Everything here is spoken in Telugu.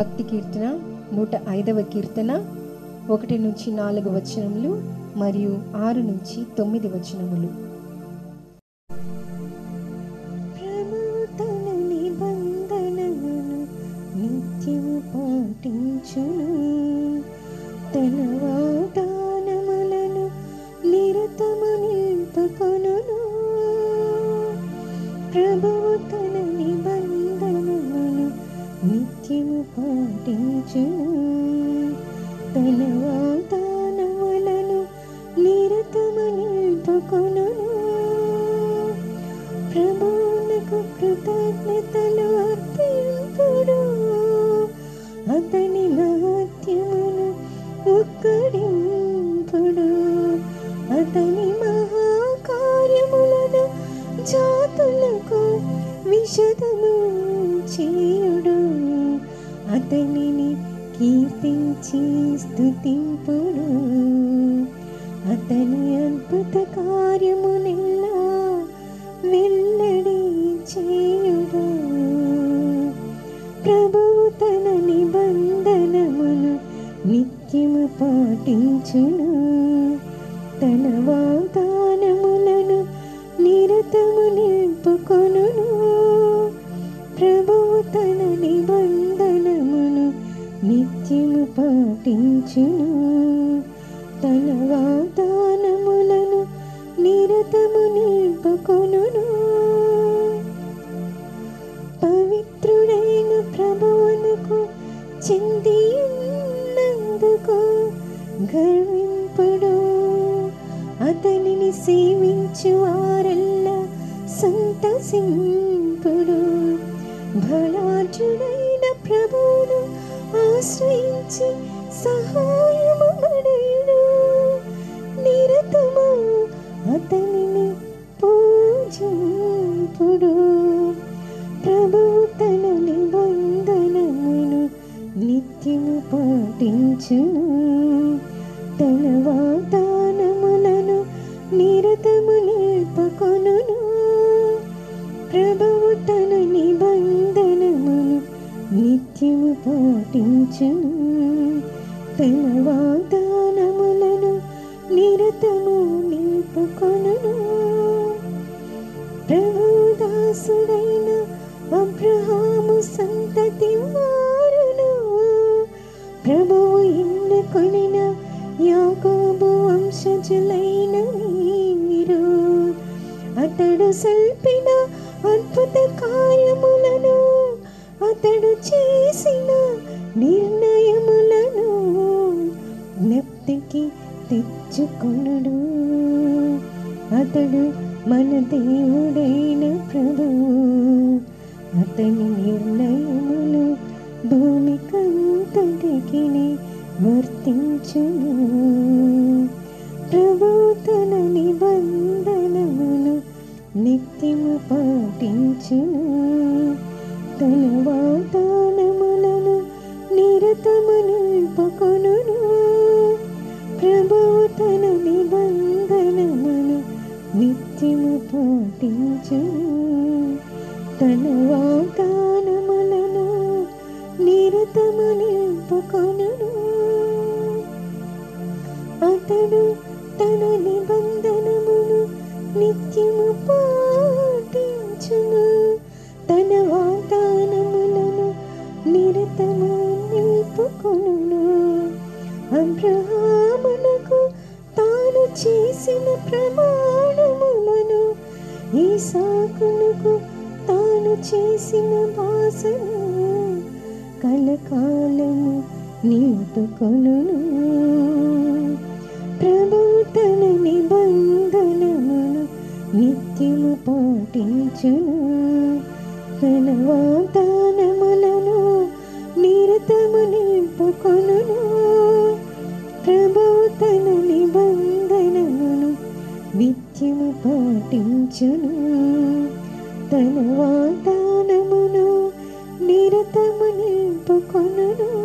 భక్తి కీర్తన నూట ఐదవ కీర్తన ఒకటి నుంచి నాలుగు వచనములు మరియు ఆరు నుంచి తొమ్మిది వచనములు ప్రభువు తన నిబంధనలను నిత్యము పాటించును తన వాగ్దానములను నిరతము నిలుపుకొనును ప్రభువు తన నిబంధనలను నిత్యము పాటించును తన వాగ్దానములను నిరతము నిలుపుకొనును ప్రభువునకు కృతజ్ఞతలు అర్పింపుడు అతని మహత్యమును ఒక్కడింపుడు అతని మహాకార్యములను జాతులకు విషదము చేయుడు అతనిని కీర్తించి స్తుతింపుడు అతని అద్భుత కార్యమునెల్లా వెల్లడి చేయుడు ప్రభువు తన నిబంధనమును నిత్యము పాటించును తన వాగ్దానములను నిరతము నింపుకొనును ప్రభువు తన నిబంధనమును నిత్యము పాటించును తన వాగ్దానములను నిరతము నింపుకొనును పవిత్రుడైన ప్రభువునకు చెందియున్నందుకు గర్వింపుడు అతనిని సేవించు వారల్లా సంతసింపుడు బలార్జుడైన ప్రభువును ఆశ్రయించి సహాయము మడయుడు నిరతము అతనిని పూజింపుడు ప్రభువు తన నిబంధనమును నిత్యము పాటించును తన వాగ్దానములను నిరతము నిలుపుకొనును ప్రభువు తన నిబంధనమును నిత్యము పాటించును తన వాగ్దానములను నిరతము నిలుపుకొనును ప్రభువు దాసుడైన అబ్రహాము సంతతి వారును ప్రభువు ఎన్నుకొనిన యాకోబు వంశజులైన మీరు అతడు సల్పిన అద్భుత కార్యములను అతడు చేసిన నిర్ణయములను జ్ఞప్తికి తెచ్చుకొనుడు అతడు మన దేవుడైన ప్రభువు అతని నిర్ణయములు భూమికంతటికి వర్తించును ప్రభువు తన నిబంధనమును నిత్యము పాటించును తన వాగ్దానములను నిరతము నిలుపుకొనును ప్రభువు తన నిబంధనమును నిత్యము పాటించును తన వాగ్దానములను నిరతము నిలుపుకొనును అతడు తన నిబంధనమును నిత్యము పాటించును తన వాగ్దానములను నిరతము నిలుపుకొనును అబ్రహామునకు తాను చేసిన ప్రమాణములను ఈసాకునకు తాను చేసిన భాషను కలకాలము నిలుపుకొనును ప్రభువు తన నిబంధనమును నిత్యము పాటించును తన వాగ్దానములను నిరతము నిలుపుకొనును ప్రభువు తన నిబంధనమును నిత్యము పాటించును తన వాగ్దానమును నిరతము నిలుపుకొనును